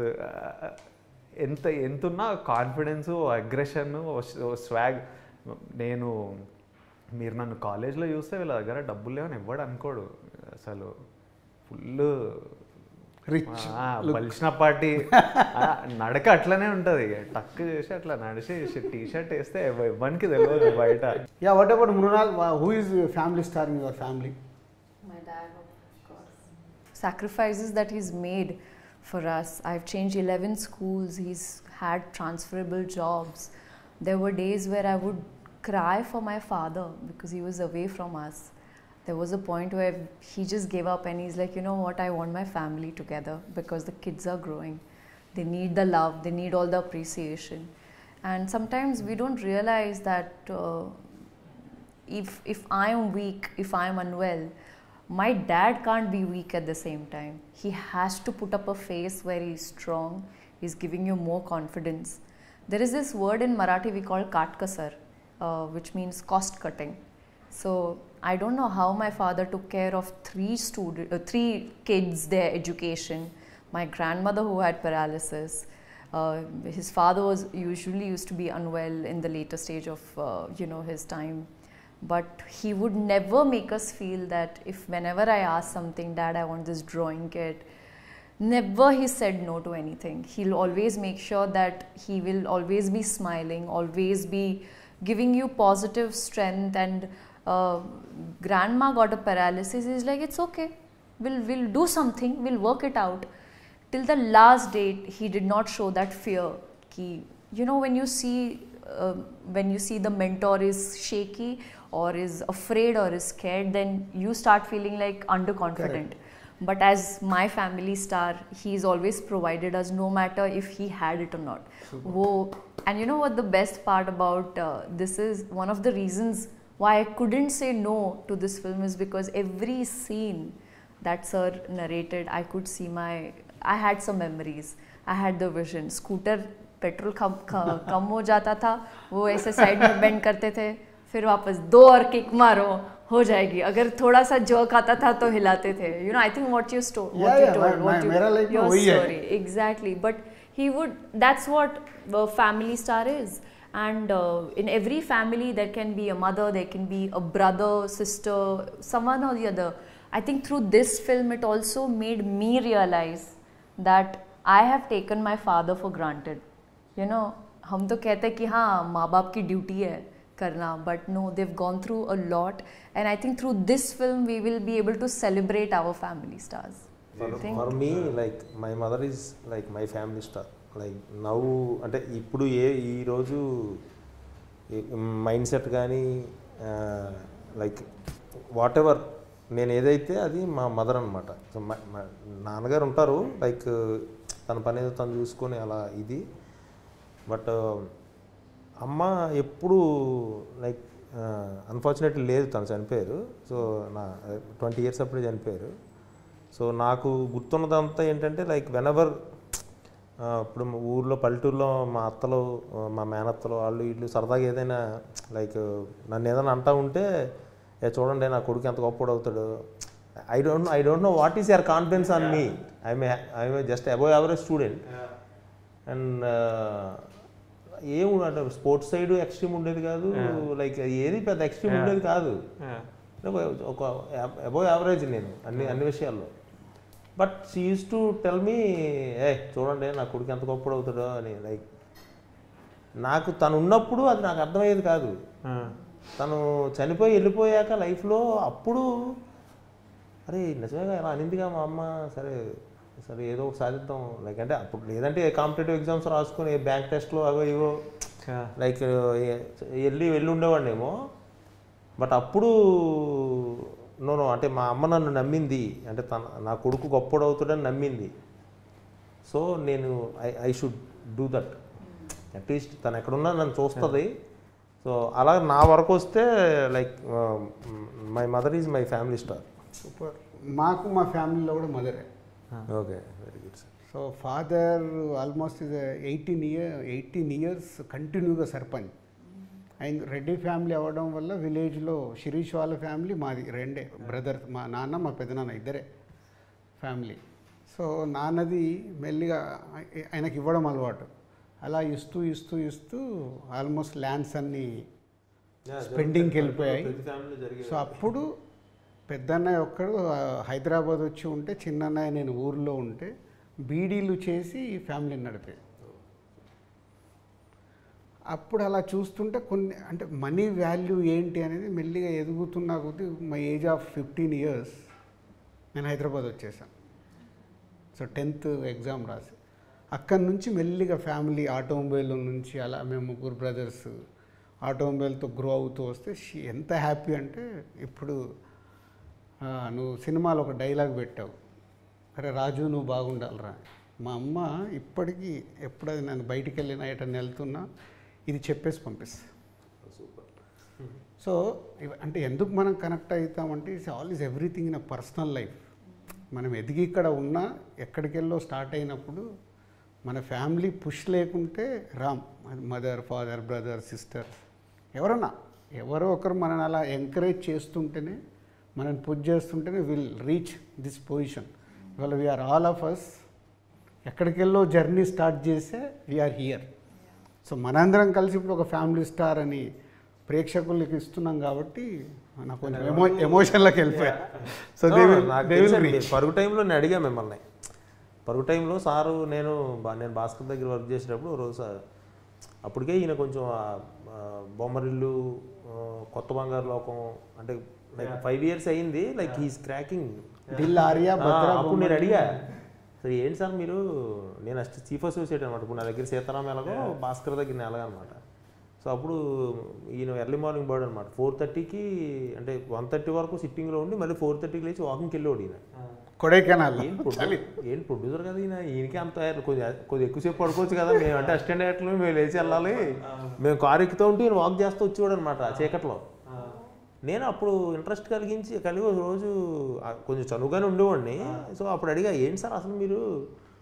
S4: ఎంత ఎంతున్నా కాన్ఫిడెన్స్ అగ్రెషన్ స్వాగ్ నేను మీరు నన్ను కాలేజ్లో చూస్తే వీళ్ళ దగ్గర డబ్బులు లేవని ఎవ్వడు అనుకోడు అసలు ఫుల్
S1: రిచ్
S4: ఆ, బలిసిన పార్టీ ఆ, నడక అట్లనే ఉంటది టక్ చేసి అట్లా నడిచి టీ షర్ట్ వేస్తే ఎవ- ఎవ్వనికి తెలియదు బయట
S1: yeah what about Mrunal who is family star in your family
S2: My dad, of course. Sacrifices that he's made for us. I've changed 11 schools. He's had transferable jobs. There were days where I would cry for my father because he was away from us. There was a point where he just gave up and he's like, you know what, I want my family together because the kids are growing. They need the love, they need all the appreciation. And sometimes we don't realize that uh, if if I'm weak, if I'm unwell, my dad can't be weak at the same time. He has to put up a face where he's strong. He's giving you more confidence. There is this word in Marathi we call katkasar, uh, which means cost cutting. So I don't know how my father took care of three student, uh, three kids, their education. My grandmother who had paralysis. Uh, his father was usually used to be unwell in the later stage of uh, you know his time but he would never make us feel that if whenever i ask something dad i want this drawing kit never he said no to anything he'll always make sure that he will always be smiling always be giving you positive strength and uh, grandma got a paralysis he's like it's okay we'll we'll do something we'll work it out till the last date he did not show that fear ki you know when you see uh, when you see the mentor is shaky or is afraid or is scared then you start feeling like underconfident but as my family star he's always provided us no matter if he had it or not Wo- and you know what the best part about uh, this is one of the reasons why i couldn't say no to this film is because every scene that sir narrated i could see my i had some memories i had the vision scooter petrol कम क- कम हो जाता था वो ऐसे side में bend करते थे फिर वापस दो और किक मारो हो जाएगी अगर थोड़ा सा जर्क आता था तो हिलाते थे you know I think what you स्टो
S1: Yeah,
S2: what you
S1: yeah,
S2: told
S1: my-
S2: what
S1: my-
S2: you
S1: मेरा life में
S2: योर
S1: वही है।
S2: Story exactly but he would that's what a family star is and uh, in every family there can be a mother there can be a brother sister someone or the other i think through this film it also made me realize that i have taken my father for granted you know हम तो कहते हैं कि हाँ माँ बाप की duty है करना but no they've gone through a lot and I think through this film we will be able to celebrate our family stars
S3: for me like my mother is like my family star like నవ్వు అంటే ఇప్పుడు ఏ ఈరోజు mindset కానీ like whatever నేను ఏదైతే అది మా మదర్ అనమాట సో నాన్నగారు ఉంటారు లైక్ తన పని ఏదో తను చూసుకొని అలా ఇది బట్ అమ్మ ఎప్పుడు లైక్ అన్ఫార్చునేట్లీ లేదు తను చనిపోయారు సో నా ట్వంటీ ఇయర్స్ అప్పుడే చనిపోయారు సో నాకు గుర్తున్నదంతా ఏంటంటే లైక్ వెనవర్ ఇప్పుడు మా ఊర్లో పల్లెటూరులో మా అత్తలు ఆ, మా మేనత్తలు వాళ్ళు వీళ్ళు సరదాగా ఏదైనా లైక్ నన్ను ఏదైనా అంటా ఉంటే ఏ చూడండి నా కొడుకు ఎంత గొప్పడు అవుతాడు I don't I don't know what is your confidence on me I'm I'm just above average student and ఏం అంటే స్పోర్ట్స్ సైడ్ ఎక్స్ట్రీమ్ ఉండేది కాదు లైక్ ఏది పెద్ద ఎక్స్ట్రీమ్ ఉండేది కాదు ఒక- ఒక అబౌవ్ యావరేజ్ నేను అన్ని అన్ని విషయాల్లో but she used to tell me ఏ చూడండి నా కొడుకు ఎంత గొప్పడు అవుతాడో అని లైక్ నాకు తను ఉన్నప్పుడు అది నాకు అర్థమయ్యేది కాదు తను చనిపోయి వెళ్ళిపోయాక లైఫ్లో అప్పుడు అరే నిజమేగా ఇలా అనిందిగా మా అమ్మ సరే సరే ఏదో ఒకటి సాధిద్దాం లైక్ అంటే అప్పుడు లేదంటే కాంపిటేటివ్ ఎగ్జామ్స్ రాసుకొని బ్యాంక్ టెస్ట్లో అవో ఇవో లైక్ వెళ్ళి వెళ్ళి ఉండేవాడినేమో బట్ అప్పుడు నో అంటే మా అమ్మ నన్ను నమ్మింది అంటే తన నా కొడుకు గొప్పడు అవుతాడని నమ్మింది సో నేను I I should do that at least తను ఎక్కడున్నా నన్ను చూస్తుంది సో అలా నా వరకు వస్తే like my mother is my family star
S1: super మాకు మా ఫ్యామిలీలో కూడా మదరే
S3: okay very good sir
S1: so father almost is eighteen year eighteen years కంటిన్యూగా సర్పంచ్ అండ్ రెడ్డి ఫ్యామిలీ అవ్వడం వల్ల విలేజ్లో శిరీష్ వాళ్ళ ఫ్యామిలీ మాది రెండే బ్రదర్ మా నాన్న మా పెదనాన్న ఇద్దరే ఫ్యామిలీ సో నాన్నది మెల్లిగా ఆయ- ఆయనకి ఇవ్వడం అలవాటు అలా ఇస్తూ ఇస్తూ ఇస్తూ ఆల్మోస్ట్ ల్యాండ్స్ అన్నీ స్పెండింగ్కి వెళ్ళిపోయాయి
S3: ప్రతి ఫ్యామిలీలో జరిగే
S1: సో అప్పుడు పెద్దన్నయ్య ఒక్కడు ఆ, హైదరాబాద్ వచ్చి ఉంటే చిన్నన్నయ్య నేను ఊర్లో ఉంటే బీడీలు చేసి ఈ ఫ్యామిలీని నడిపేది అప్పుడు అలా చూస్తుంటే కొన్ని అంటే మనీ వాల్యూ ఏంటి అనేది మెల్లిగా ఎదుగుతున్నా కొద్దీ my age of fifteen years నేను హైదరాబాద్ వచ్చేసాను సో టెన్త్ ఎగ్జామ్ రాసి అక్కడి నుంచి మెల్లిగా ఫ్యామిలీ ఆటోమొబైల్ నుంచి అలా మేము ముగ్గురు బ్రదర్స్ ఆటోమొబైల్తో గ్రో అవుతూ వస్తే షీ ఎంత హ్యాపీ అంటే ఇప్పుడు ఆ, నువ్వు సినిమాలో ఒక డైలాగ్ పెట్టావు అరే రాజు నువ్వు బాగుండాలిరా మా అమ్మ ఇప్పటికీ ఎప్పుడది నేను బయటికి వెళ్ళినా ఎటన్నా వెళ్తున్నా ఇది చెప్పేసి పంపిస్తా సో ఇవ- అంటే ఎందుకు మనం కనెక్ట్ అవుతామంటే it's all is everything in a personal life మనం ఎదిగి ఇక్కడ ఉన్నా ఎక్కడికెళ్ళో స్టార్ట్ అయినప్పుడు మన ఫ్యామిలీ పుష్ లేకుంటే Ram mother father brother sister ఎవరన్నా ఎవరో ఒకరు మనని అలా ఎంకరేజ్ చేస్తుంటేనే మనం పుష్ చేస్తుంటేనే విల్ రీచ్ దిస్ పొజిషన్ ఇవాళ వీఆర్ ఆల్ ఆఫ్ అస్ ఎక్కడికెళ్ళో జర్నీ స్టార్ట్ చేస్తే వీఆర్ హియర్ సో మనందరం కలిసి ఇప్పుడు ఒక ఫ్యామిలీ స్టార్ అని ప్రేక్షకులకి ఇస్తున్నాం కాబట్టి నాకు కొంచెం ఎమో ఎమోషన్లోకి వెళ్ళిపోయా సో దే విల్
S3: నాకు
S1: దే విల్
S3: తెలుసండి,
S1: రీచ్
S3: పరుగు టైంలో నేను అడిగా మిమ్మల్ని పరుగు టైంలో సారు నేను బా- నేను భాస్కర్ దగ్గర వర్క్ చేసేటప్పుడు ఓ రోజు సార్ అప్పటికే ఈయన కొంచెం ఆ, ఆ, బొమ్మరిల్లు ఆ, కొత్త బంగారు లోకం అంటే లైక్ ఫైవ్ ఇయర్స్ అయింది like he's cracking
S1: Dil Arya Bhadra
S3: అప్పుడు నేను అడిగా సరే ఏంటి సార్ మీరు నేను అస్ట్ చీఫ్ అసోసియేట్ అనమాట ఇప్పుడు నా దగ్గర సీతారాం ఎలాగో భాస్కర్ దగ్గర నేను ఎలాగ అనమాట సో అప్పుడు ఈయన ఎర్లీ మార్నింగ్ బర్డ్ అనమాట ఫోర్ థర్టీకి అంటే వన్ థర్టీ వరకు సిట్టింగ్లో ఉండి మళ్ళీ ఫోర్ థర్టీకి లేచి వాకింగ్కి వెళ్ళేవాడు ఈయన
S1: కొడైకెనాల్
S3: ఏం ప్రొడ్యూ- ఏం ప్రొడ్యూసర్ కదా ఈయన ఈయనకి అంత కొద్దిగా కొద్దిగా ఎక్కువసేపు పడుకోవచ్చు కదా మేము అంటే అసిస్టెంట్ డైరెక్టర్లు మేము లేచి వెళ్ళాలి మేము కారు ఎక్కుతూ ఉంటే ఈయన వాక్ చేస్తూ వచ్చేవాడు అనమాట చీకట్లో నేను అప్పుడు ఇంట్రెస్ట్ కలిగించి కలిగి ఒక రోజు ఆ, కొంచెం చనువుగానే ఉండేవాడిని సో అప్పుడు అడిగా ఏంటి సార్ అసలు మీరు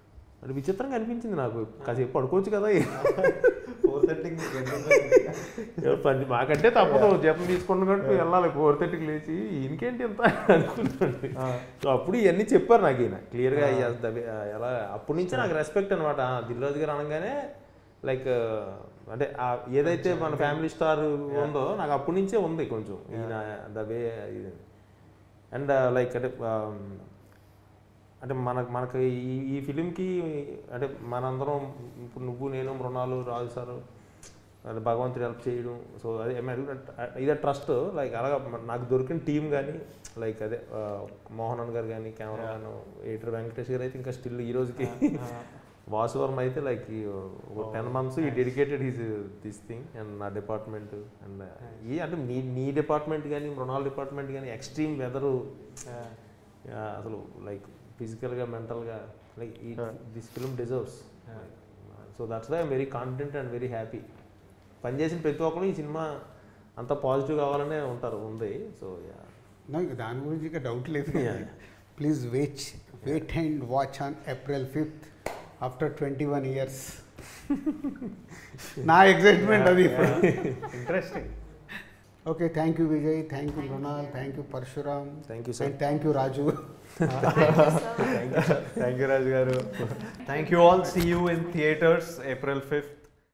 S3: అది విచిత్రంగా అనిపించింది నాకు కాసేపు పడుకోవచ్చు కదా
S4: ఫోర్ థర్టీకి
S3: పని మాకంటే తప్పదు జీతం తీసుకున్నట్టు వెళ్ళాలి ఫోర్ థర్టీకి లేచి ఈయనకేంటి ఎంత అనుకుంటుంది సో అప్పుడు ఇవన్నీ చెప్పారు నాకు ఈయన క్లియర్గా ఎలా అప్పటి నుంచి నాకు రెస్పెక్ట్ అనమాట దిల్రాజు గారు అనగానే లైక్ అంటే ఆ ఏదైతే మన ఫ్యామిలీ స్టార్ ఉందో నాకు అప్పటి నుంచే ఉంది కొంచెం ఈయన ద వే అండ్ లైక్ అంటే um, అంటే మనకు మనకు ఈ ఈ ఫిలింకి అంటే మనందరం ఇప్పుడు నువ్వు నేను మృణాలు రాజు సారు అంటే భగవంతుడు హెల్ప్ చేయడం సో అదే I mean, ఇదే ట్రస్ట్ లైక్ అలాగా మన- నాకు దొరికిన టీం కానీ లైక్ అదే ఆ, మోహన్ అన్న గారు కానీ కెమెరామెన్ ఎడిటర్ వెంకటేష్ గారు అయితే ఇంకా స్టిల్ ఈ రోజుకి వాసువర్మ అయితే లైక్ ఒక టెన్ మంత్స్ ఈ dedicated his this thing and నా డిపార్ట్మెంట్ అండ్ ఈ అంటే నీ నీ డిపార్ట్మెంట్ కానీ మృణాల్ డిపార్ట్మెంట్ కానీ ఎక్స్ట్రీమ్ వెదరు అసలు లైక్ ఫిజికల్గా మెంటల్గా లైక్ ఈ this film deserves so that's why I'm very confident and very happy పనిచేసిన ప్రతి ఒక్కరు ఈ సినిమా అంత పాజిటివ్ కావాలనే ఉంటారు ఉంది సో
S1: నాకు దాని గురించి ఇక డౌట్ లేదు please wait wait and watch on April fifth after twenty one years నా ఎగ్జైట్మెంట్ అది
S4: interesting
S1: okay thank you Vijay thank you Mrunal thank you Parasuram
S3: thank you sir
S1: and thank you Raju
S4: thank you Raju గారు thank you all see you in theatres April fifth